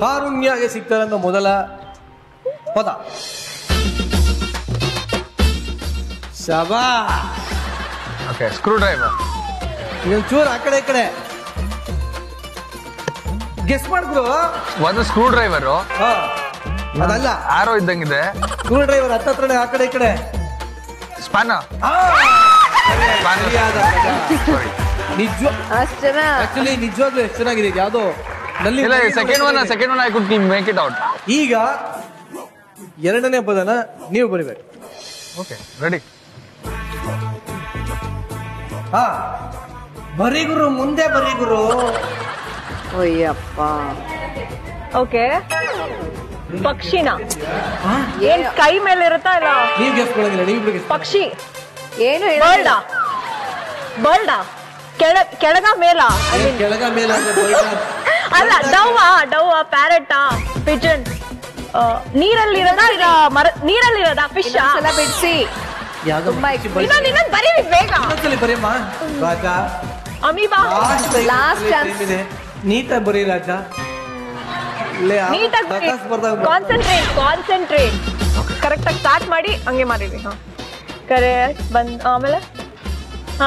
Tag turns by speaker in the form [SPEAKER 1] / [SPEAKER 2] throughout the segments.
[SPEAKER 1] ಕಾರುಣ್ಯಗೆ ಸಿಗ್ತಾರಂತ ಮೊದಲ ಪದ ಶಬಾ
[SPEAKER 2] okay screw driver
[SPEAKER 1] ಇದೊಂದ್ ಚೂರು ಆ ಕಡೆ ಈ ಕಡೆ ಗೆಸ್ ಮಾಡ್ಬಿಡು
[SPEAKER 2] ಒಂದು ಸ್ಕ್ರೂ ಡ್ರೈವರು
[SPEAKER 1] ಹಾ ಅದಲ್ಲ
[SPEAKER 2] ಆರೋ ಇದ್ದಂಗಿದೆ
[SPEAKER 1] ಸ್ಕ್ರೂ ಡ್ರೈವರ್ ಹತ್ತತ್ರನೇ ಆ ಕಡೆ ಈ ಕಡೆ
[SPEAKER 2] ಸ್ಪಾನ
[SPEAKER 1] ಆ! ಸರಿಯಾದ ಪದ. ನಿಜ
[SPEAKER 3] ಅಷ್ಟೇನ
[SPEAKER 1] ಆಕ್ಚುಲಿ ನಿಜವಾಗ್ಲೂ ಎಷ್ಟು ಚೆನ್ನಾಗಿದೆ ಇದು ಯಾವ್ದೋ ನಲ್ಲಿ
[SPEAKER 2] ಇಲ್ಲ second one second one I could make it out
[SPEAKER 1] ಈಗ ಎರಡನೇ ಪದನ ನೀವು ಬರಿಬೇಕು
[SPEAKER 2] ಓಕೆ ರೆಡಿ
[SPEAKER 1] ಹಾ ಬರಿ ಗುರು ಮುಂದೆ ಬರಿ ಗುರು
[SPEAKER 3] ಅಯ್ಯಪ್ಪ
[SPEAKER 4] ಓಕೆ ಪಕ್ಷಿನ ಏನ್ ಕೈ ಮೇಲೆ ಇರುತ್ತಾ ಇಲ್ಲ
[SPEAKER 1] ನೀವ್ ಗೆಸ್ ಕೊಡಂಗಿಲ್ಲ ನೀವು ಗೆಸ್
[SPEAKER 4] ಪಕ್ಷಿ
[SPEAKER 3] ಏನು
[SPEAKER 4] ಬರ್ಡ ಬರ್ಡ ಕೆಳ ಕೆಳಗ ಮೇಲ
[SPEAKER 1] ಕೆಳಗ ಮೇಲೆ ಅಂದ್ರೆ ಬೈಡ.
[SPEAKER 4] ಅಲ್ಲ ಡವ್ ಡವ್ ಪ್ಯಾರೆಟ್ ಪಿಜನ್ ನೀರಲ್ಲಿ ಇರೋದಾ ಇಲ್ಲ ಮರ ನೀರಲ್ಲಿ ಇರೋದಾ ಫಿಶ್
[SPEAKER 3] ಇನ್ನೊಂದ್ಸಲ ಬಿಡ್ಸಿ
[SPEAKER 1] ಯಾವ್ದೋ
[SPEAKER 3] ತುಂಬಾ
[SPEAKER 1] ಪಕ್ಷಿ ಬೈ-
[SPEAKER 4] ಇನ್ನೊಂದ್ ಇನ್ನೊಂದ್ ಬರೀರಿ ಬೇಗ
[SPEAKER 1] ಇನ್ನೊಂದ್ಸಲಿ ಬರೀಮ್ಮ Raja
[SPEAKER 4] amoeba
[SPEAKER 1] last
[SPEAKER 3] Last chance.
[SPEAKER 1] ಇದೆ ನೀಟಾಗಿ ಬರೀ ರಾಜ ಇಲ್ಲೇ ಆ-
[SPEAKER 4] ನೀಟಾಗಿ
[SPEAKER 1] ಸಾಕಾಸ್ ಬರ್ದಾಗ ಬರ್-
[SPEAKER 4] ಕಾನ್ಸಂಟ್ರೇಟ್ ಕಾನ್ಸಂಟ್ರೇಟ್ ಕರೆಕ್ಟ್ ಆಗಿ ಸ್ಟಾರ್ಟ್ ಮಾಡಿ ಹಂಗೆ ಮಾಡಿರಿ ಹಾ ಕರೆ ಬಂದ್ ಆಮೇಲೆ ಹಾ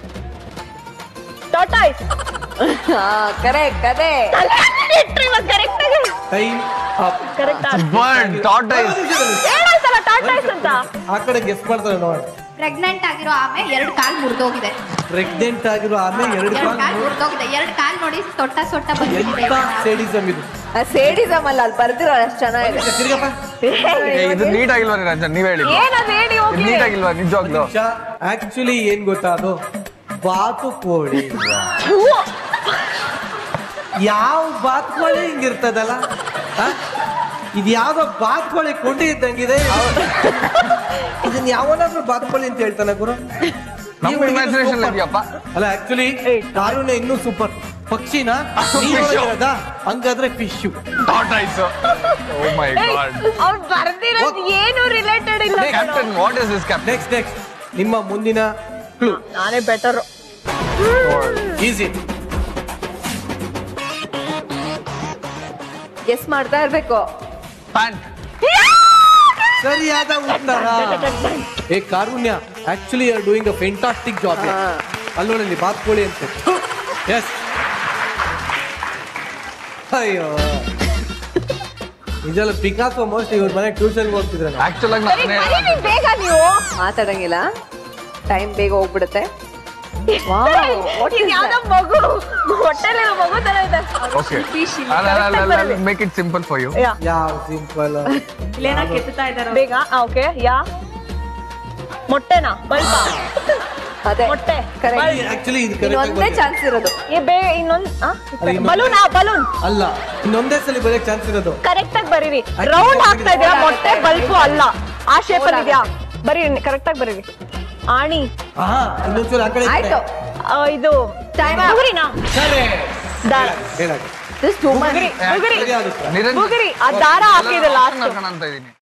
[SPEAKER 4] ಟಾಟಾಯ್ಸ್
[SPEAKER 3] ಹಾ ಕರೆಕ್ಟ್ ಅದೇ
[SPEAKER 4] ಕರೆಕ್ಟ್ ಆಗಿ
[SPEAKER 1] time up
[SPEAKER 4] correct
[SPEAKER 2] bird tortoise
[SPEAKER 4] ಹೇಳಾಯ್ತಲ್ಲ ಟಾಟಾಯ್ಸ್ ಅಂತ
[SPEAKER 1] ಆ ಕಡೆ ಗೆಸ್ ಮಾಡ್ತಾರೆ ನೋಡಿ
[SPEAKER 5] ಪ್ರೆಗ್ನೆಂಟ್ ಆಗಿರೋ ಆಮೆ ಎರಡು ಕಾಲ್ ಮುರಿದೋಗಿದೆ
[SPEAKER 1] ಪ್ರೆಗ್ನೆಂಟ್ ಆಗಿರೋ ಆಮೇಲೆ ಎರಡು
[SPEAKER 5] ಎರಡು
[SPEAKER 1] ಕಾಲ್
[SPEAKER 5] ಕಾಲ್ ಮುರಿದೋಗಿದೆ ಎರಡು ಕಾಲ್ ನೋಡಿ ಸೊಟ್ಟ ಸೊಟ್ಟ ಬಂದಿದೆ
[SPEAKER 1] ಎಂತ ಸೇಡಿಸಮ್ ಇದು
[SPEAKER 3] ಸೇಡಿಸಮ್ ಅಲ್ಲ ಅಲ್ಲಿ ಬರ್ದಿರೋ ಅಷ್ಟು ಚೆನ್ನಾಗಿದೆ
[SPEAKER 1] ತಿರ್ಗಪ್ಪ
[SPEAKER 2] ಇದು ನೀಟ್ ಆಗಿಲ್ವಾ ರಂಜನ್ ನೀವ್ ಹೇಳಿ
[SPEAKER 4] ಏನದು ಹೇಳಿ ಹೋಗ್ಲಿ
[SPEAKER 2] ನೀಟ್ ಆಗಿಲ್ವಾ ನಿಜವಾಗ್ಲು
[SPEAKER 1] ಆಕ್ಚುಲಿ ಏನ್ ಗೊತ್ತಾ ಅದು ಬಾತು ಕೋಳಿ ಯಾವ ಬಾತ್ಕೋಳಿ ಹಿಂಗಿರ್ತದಲ್ಲ ಆ? ಇದು ಯಾವ್ದೋ ಬಾತ್ಕೋಳಿ ಕೊಂಡಿ ಇದ್ದಂಗಿದೆ ಇದನ್ನ ಯಾವನಾದ್ರೂ ಬಾತ್ಕೋಳಿ ಅಂತ ಹೇಳ್ತಾನೆ ಗುರು
[SPEAKER 2] ನಮ್ಮ
[SPEAKER 1] ನೀವು ಇನ್ನೂ
[SPEAKER 2] imagination
[SPEAKER 1] super.
[SPEAKER 2] ಇದೆಯಪ್ಪ.
[SPEAKER 1] ಅಲ್ಲ ಆಕ್ಚುಲಿ ಕಾರುಣ್ಯ ಇನ್ನೂ ಸೂಪರ್ ಪಕ್ಷಿನ ನೀರೊಳಗಿರೋದಾ? ಹಂಗಾದ್ರೆ fish
[SPEAKER 2] tortoise oh my god
[SPEAKER 4] ಅವ್ರು ಬರ್ದಿರೋದು ಏನು ರಿಲೇಟೆಡ್ ಇಲ್ಲ ಕಣೋ.
[SPEAKER 2] Captain what is this captain
[SPEAKER 1] next next ನಿಮ್ಮ ಮುಂದಿನ ಕ್ಲೂ
[SPEAKER 4] ನಾನೇ ಬೆಟರ್
[SPEAKER 1] ಈಸಿ
[SPEAKER 3] ಗೆಸ್ ಮಾಡ್ತಾ ಇರ್ಬೇಕು
[SPEAKER 2] ಪ್ಯಾಂಟ್
[SPEAKER 1] ಸರಿಯಾದ ಉತ್ತರ ಏ Karunya actually are doing a fantastic job
[SPEAKER 3] ಹಾ.
[SPEAKER 1] ಅಲ್ಲೋಳಿ ಬಾತ್ಕೋಳಿ ಅಂತ ಎಸ್ ಅಯ್ಯೋ ಇದೆಲ್ಲ ಪಿಕಾಸೋ ಮೋಸ್ಟ್ ಇವ್ರ ಮನೆ ಟ್ಯೂಷನ್ಗೆ ಹೋಗ್ತಿದ್ರೆ
[SPEAKER 2] ಆಕ್ಚುಲ್ ಆಗಿ
[SPEAKER 4] ಸರಿ
[SPEAKER 2] ನಾನೇ
[SPEAKER 4] ಬರೀರಿ ಬೇಗ ನೀವು
[SPEAKER 3] ಮಾತಾಡಂಗಿಲ್ಲ ಟೈಮ್ ಬೇಗ ಹೋಗ್ಬಿಡುತ್ತೆ Wow, what is
[SPEAKER 4] ಇದು ಯಾವ್ದೋ ಮಗು ಹೊಟ್ಟೆಲಿರೋ ಮಗು ತರ ಇದೆ
[SPEAKER 2] ಓಕೆ
[SPEAKER 4] Correct ಆಗಿ
[SPEAKER 2] make it simple for you
[SPEAKER 4] ಯಾ
[SPEAKER 1] ಯಾವ ಸಿಂಪಲ್
[SPEAKER 4] ಬೇಗ ಓಕೆ ಯಾ ಮೊಟ್ಟೆನಾ ಬಲ್ಬ
[SPEAKER 3] ಅದೇ
[SPEAKER 4] ಮೊಟ್ಟೆ
[SPEAKER 3] ಕರೆಕ್ಟ್
[SPEAKER 1] ಆಕ್ಚುಲಿ ಇದು
[SPEAKER 3] ಇನ್ನೊಂದೇ
[SPEAKER 1] ಕರೆಕ್ಟ್
[SPEAKER 3] ಚಾನ್ಸ್ ಇರೋದು
[SPEAKER 4] ಏ ಬೇ ಇನ್ನೊಂದ್
[SPEAKER 1] ಇನ್ನೊಂದ್-
[SPEAKER 4] ಬಲೂನ್ ಆ ಬಲೂನ್
[SPEAKER 1] ಅಲ್ಲ ಇನ್ನೊಂದೇ ಸಲ ಬರೆಯಕ್ ಚಾನ್ಸ್ ಇರೋದು
[SPEAKER 4] ಕರೆಕ್ಟ್ ಆಗಿ ಬರೀರಿ ರೌಂಡ್ ಹಾಕ್ತಾ ಇದೀರಾ ಮೊಟ್ಟೆ ಬಲ್ಬು ಅಲ್ಲ ಆ ಶೇಪ್ ಅಲ್ಲಿ ಇದೆಯಾ ಬರೀರಿ ಕರೆಕ್ಟ್ ಆಗಿ ಬರೀರಿ ಆಣಿ
[SPEAKER 1] ಹಾ ಇನ್ನೊಂಚೂರು ಆ ಕಡೆ ಈ ಕಡೆ.
[SPEAKER 3] ಆಯ್ತು
[SPEAKER 4] ಆ, ಇದು
[SPEAKER 3] Time up.
[SPEAKER 4] ಬುಗುರಿನಾ
[SPEAKER 1] ಸರಿ
[SPEAKER 4] ದಾರ
[SPEAKER 1] ಹೇಳಕ್ಕೆ
[SPEAKER 3] Just two months.
[SPEAKER 4] ಬುಗುರಿ ಬುಗುರಿ
[SPEAKER 1] ಸರಿಯಾದ ಉತ್ತರ
[SPEAKER 4] ಬುಗುರಿ ಆ ದಾರ ಹಾಕಿದೆ ಲಾಸ್ಟ್
[SPEAKER 2] ಅಂತ ಇದೀನಿ